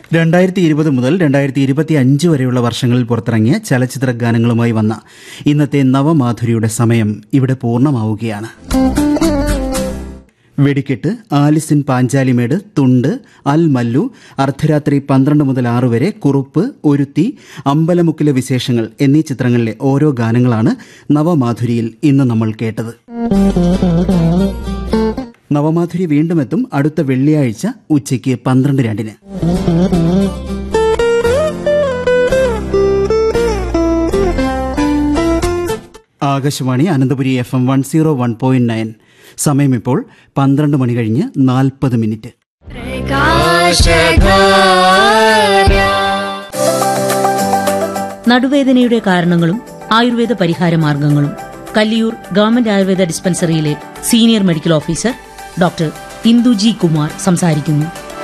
രണ്ടായിരത്തി ഇരുപത് മുതൽ രണ്ടായിരത്തി ഇരുപത്തി അഞ്ച് വരെയുള്ള വർഷങ്ങളിൽ പുറത്തിറങ്ങിയ ചലച്ചിത്ര ഗാനങ്ങളുമായി വന്ന ഇന്നത്തെ നവമാധുരിയുടെ സമയം ഇവിടെ പൂർണ്ണമാവുകയാണ് വെടിക്കെട്ട് ആലിസിൻ പാഞ്ചാലിമേട് തുണ്ട് അൽ മല്ലു അർദ്ധരാത്രി പന്ത്രണ്ട് മുതൽ ആറ് വരെ കുറുപ്പ് ഒരുത്തി അമ്പലമുക്കിലെ വിശേഷങ്ങൾ എന്നീ ചിത്രങ്ങളിലെ ഓരോ ഗാനങ്ങളാണ് നവമാധുരിയിൽ ഇന്ന് നമ്മൾ കേട്ടത് നവമാധുരി വീണ്ടും എത്തും അടുത്ത വെള്ളിയാഴ്ച ഉച്ചയ്ക്ക് പന്ത്രണ്ട് രണ്ടിന് Akashvani Ananthapuri F M one zero one point nine സമയം ഇപ്പോൾ പന്ത്രണ്ട് മണി കഴിഞ്ഞ് നാൽപ്പത് മിനിറ്റ് നടുവേദനയുടെ കാരണങ്ങളും ആയുർവേദ പരിഹാര മാർഗങ്ങളും കല്ലിയൂർ ഗവൺമെന്റ് ആയുർവേദ ഡിസ്പെൻസറിയിലെ senior medical officer doctor Induji Kumar സംസാരിക്കുന്നു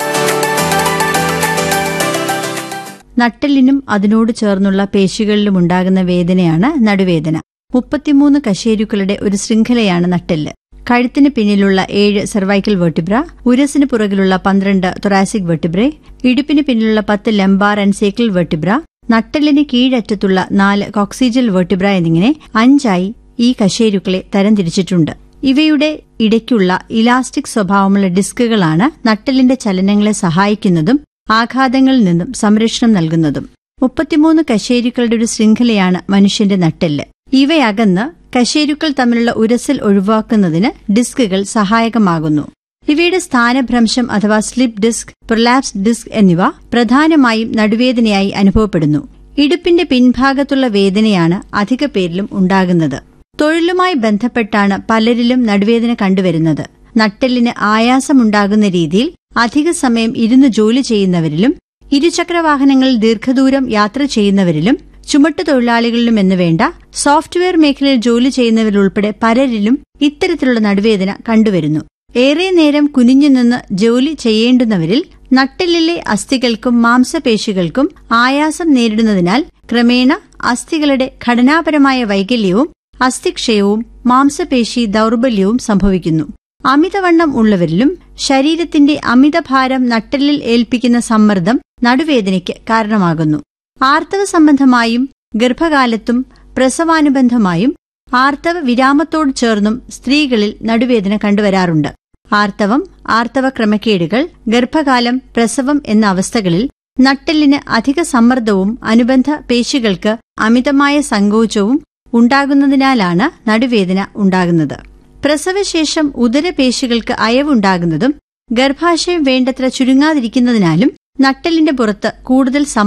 നട്ടെല്ലിനും അതിനോട് ചേർന്നുള്ള പേശികളിലും ഉണ്ടാകുന്ന വേദനയാണ് നടുവേദന മുപ്പത്തിമൂന്ന് കശേരുക്കളുടെ ഒരു ശൃംഖലയാണ് നട്ടെല്ല് കഴുത്തിന് പിന്നിലുള്ള ഏഴ് സെർവൈക്കൽ വെർട്ടിബ്ര ഉരസിന് പുറകിലുള്ള പന്ത്രണ്ട് തൊറാസിക് വെർട്ടിബ്രെ ഇടുപ്പിന് പിന്നിലുള്ള പത്ത് ലംബാർ ആൻഡ് സേക്കിൾ വെർട്ടിബ്ര നട്ടെല്ലിന് കീഴറ്റത്തുള്ള നാല് കോക്സിജൽ വെർട്ടിബ്ര എന്നിങ്ങനെ അഞ്ചായി ഈ കശേരുക്കളെ തരംതിരിച്ചിട്ടുണ്ട് ഇവയുടെ ഇടയ്ക്കുള്ള ഇലാസ്റ്റിക് സ്വഭാവമുള്ള ഡിസ്കുകളാണ് നട്ടെല്ലിന്റെ ചലനങ്ങളെ സഹായിക്കുന്നതും ആഘാതങ്ങളിൽ നിന്നും സംരക്ഷണം നൽകുന്നതും മുപ്പത്തിമൂന്ന് കശേരുക്കളുടെ ഒരു ശൃംഖലയാണ് മനുഷ്യന്റെ നട്ടെല്ല് ഇവയകന്ന് കശേരുക്കൾ തമ്മിലുള്ള ഉരസൽ ഒഴിവാക്കുന്നതിന് ഡിസ്കുകൾ സഹായകമാകുന്നു ഇവയുടെ സ്ഥാനഭ്രംശം അഥവാ സ്ലിപ്പ് ഡിസ്ക് പ്രൊലാപ്സ് ഡിസ്ക് എന്നിവ പ്രധാനമായും നടുവേദനയായി അനുഭവപ്പെടുന്നു ഇടുപ്പിന്റെ പിൻഭാഗത്തുള്ള വേദനയാണ് അധിക പേരിലും ഉണ്ടാകുന്നത് തൊഴിലുമായി ബന്ധപ്പെട്ടാണ് പലരിലും നടുവേദന കണ്ടുവരുന്നത് നട്ടെല്ലിന് ആയാസമുണ്ടാകുന്ന രീതിയിൽ അധിക സമയം ഇരുന്ന് ജോലി ചെയ്യുന്നവരിലും ഇരുചക്രവാഹനങ്ങളിൽ ദീർഘദൂരം യാത്ര ചെയ്യുന്നവരിലും ചുമട്ടു തൊഴിലാളികളിലും എന്ന് വേണ്ട സോഫ്റ്റ്വെയർ മേഖലയിൽ ജോലി ചെയ്യുന്നവരുൾപ്പെടെ പലരിലും ഇത്തരത്തിലുള്ള നടുവേദന കണ്ടുവരുന്നു ഏറെ നേരം കുനിഞ്ഞു നിന്ന് ജോലി ചെയ്യേണ്ടുന്നവരിൽ നട്ടെല്ലിലെ അസ്ഥികൾക്കും മാംസപേശികൾക്കും ആയാസം നേരിടുന്നതിനാൽ ക്രമേണ അസ്ഥികളുടെ ഘടനാപരമായ വൈകല്യവും അസ്ഥിക്ഷയവും മാംസപേശി ദൗർബല്യവും സംഭവിക്കുന്നു അമിതവണ്ണം ഉള്ളവരിലും ശരീരത്തിന്റെ അമിതഭാരം നട്ടെല്ലിൽ ഏൽപ്പിക്കുന്ന സമ്മർദ്ദം നടുവേദനയ്ക്ക് കാരണമാകുന്നു ആർത്തവ സംബന്ധമായും ഗർഭകാലത്തും പ്രസവാനുബന്ധമായും ആർത്തവ വിരാമത്തോട് ചേർന്നും സ്ത്രീകളിൽ നടുവേദന കണ്ടുവരാറുണ്ട് ആർത്തവം ആർത്തവ ക്രമക്കേടുകൾ ഗർഭകാലം പ്രസവം എന്ന അവസ്ഥകളിൽ നട്ടെല്ലിന് അധിക സമ്മർദ്ദവും അനുബന്ധ പേശികൾക്ക് അമിതമായ സങ്കോചവും ഉണ്ടാകുന്നതിനാലാണ് നടുവേദന ഉണ്ടാകുന്നത് പ്രസവശേഷം ഉദരപേശികൾക്ക് അയവുണ്ടാകുന്നതും ഗർഭാശയം വേണ്ടത്ര ചുരുങ്ങാതിരിക്കുന്നതിനാലും നട്ടെല്ലിന്റെ പുറത്ത് കൂടുതൽ